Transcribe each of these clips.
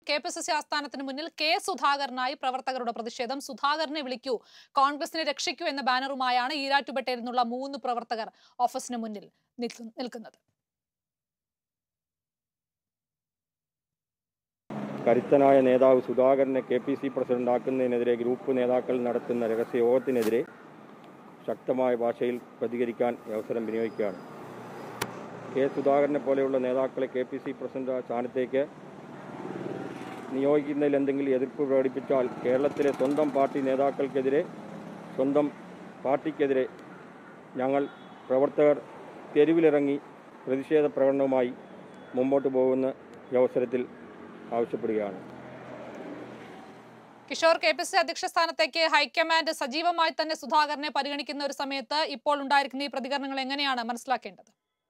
K P C C ആസ്ഥാനത്തിന് മുന്നിൽ കെ സുധാകരനായി പ്രവർത്തകരുടെ പ്രതിഷേധം സുധാകരനെ വിളിക്കൂ കോൺഗ്രസിനെ രക്ഷിക്കൂ എന്ന ബാനറുമായാണ് ഈരാറ്റുപേട്ടയിൽ നിന്നുള്ള മൂന്ന് പ്രവർത്തകർ ഓഫീസിന് മുന്നിൽ നിൽക്കു- നിൽക്കുന്നത് കരുത്തനായ നേതാവ് സുധാകരനെ കെ പി സി പ്രസിഡന്റാക്കുന്നതിനെതിരെ ഗ്രൂപ്പ് നേതാക്കൾ നടത്തുന്ന രഹസ്യയോഗത്തിനെതിരെ ശക്തമായ ഭാഷയിൽ പ്രതികരിക്കാൻ ഈ അവസരം വിനിയോഗിക്കുകയാണ് കെ സുധാകരനെ പോലെയുള്ള നേതാക്കളെ കെ പി സി പ്രസിഡന്റ് സ്ഥാനത്തേക്ക് നിയോഗിക്കുന്നതിൽ എന്തെങ്കിലും എതിർപ്പ് പ്രകടിപ്പിച്ചാൽ കേരളത്തിലെ സ്വന്തം പാർട്ടി നേതാക്കൾക്കെതിരെ സ്വന്തം പാർട്ടിക്കെതിരെ ഞങ്ങൾ പ്രവർത്തകർ തെരുവിലിറങ്ങി പ്രതിഷേധ പ്രകടനവുമായി മുമ്പോട്ട് പോകുന്ന ഈ അവസരത്തിൽ ആവശ്യപ്പെടുകയാണ് കിഷോർ കെ പി സി അധ്യക്ഷ സ്ഥാനത്തേക്ക് ഹൈക്കമാൻഡ് സജീവമായി തന്നെ സുധാകരനെ പരിഗണിക്കുന്ന ഒരു സമയത്ത് ഇപ്പോൾ ഉണ്ടായിരിക്കുന്ന ഈ പ്രതികരണങ്ങൾ എങ്ങനെയാണ് മനസ്സിലാക്കേണ്ടത്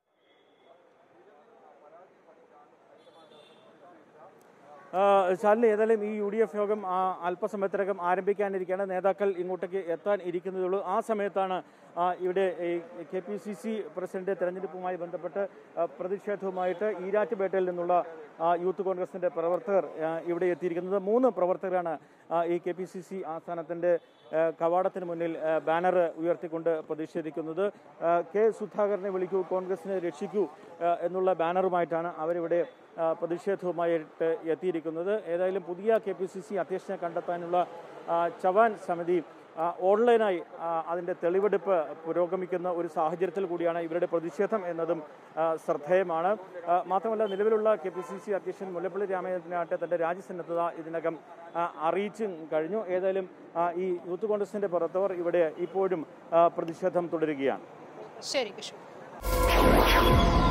ആ, ശാലിനി ഏതായാലും ഈ യു ഡി എഫ് യോഗം ആ, അല്പസമയത്തിനകം ആരംഭിക്കാനിരിക്കുകയാണ് നേതാക്കൾ ഇങ്ങോട്ടേക്ക് എത്താൻ ഇരിക്കുന്നതുള്ളൂ ആ സമയത്താണ് ആ, ഇവിടെ K P C C president തെരഞ്ഞെടുപ്പുമായി ബന്ധപ്പെട്ട് ആ, പ്രതിഷേധവുമായിട്ട് ഈരാറ്റുപേട്ടയിൽ നിന്നുള്ള ആ, യൂത്ത് കോൺഗ്രസിന്റെ പ്രവർത്തകർ ആ, ഇവിടെ എത്തിയിരിക്കുന്നത് മൂന്ന് പ്രവർത്തകരാണ് ആ, ഈ കെ പി സി സി ആസ്ഥാനത്തിന്റെ ആ, കവാടത്തിന് മുന്നിൽ ആ, ബാനർ ഉയർത്തിക്കൊണ്ട് പ്രതിഷേധിക്കുന്നത് ആ, കെ സുധാകരനെ വിളിക്കൂ കോൺഗ്രസിനെ രക്ഷിക്കൂ ആ, എന്നുള്ള ബാനറുമായിട്ടാണ് അവരിവിടെ ആ, പ്രതിഷേധവുമായിട്ട് എത്തിയിരിക്കുന്നത് ഏതായാലും പുതിയ കെ പി സി സി അധ്യക്ഷനെ കണ്ടെത്താനുള്ള ആ, ചവാൻ സമിതി ആ, ഓൺലൈനായി ആ, അതിൻ്റെ തെളിവെടുപ്പ് പുരോഗമിക്കുന്ന ഒരു സാഹചര്യത്തിൽ കൂടിയാണ് ഇവരുടെ പ്രതിഷേധം എന്നതും ആ, ശ്രദ്ധേയമാണ് ആ, മാത്രമല്ല നിലവിലുള്ള കെ പി സി സി അധ്യക്ഷൻ മുല്ലപ്പള്ളി രാമചന്ദ്രനാട്ടെ തന്റെ രാജ്യസന്നദ്ധത ഇതിനകം ആ, അറിയിച്ചും കഴിഞ്ഞു ഏതായാലും ആ, ഈ യൂത്ത് കോൺഗ്രസിന്റെ പുറത്തവർ ഇവിടെ ഇപ്പോഴും ആ, പ്രതിഷേധം തുടരുകയാണ് ശരി കിഷോർ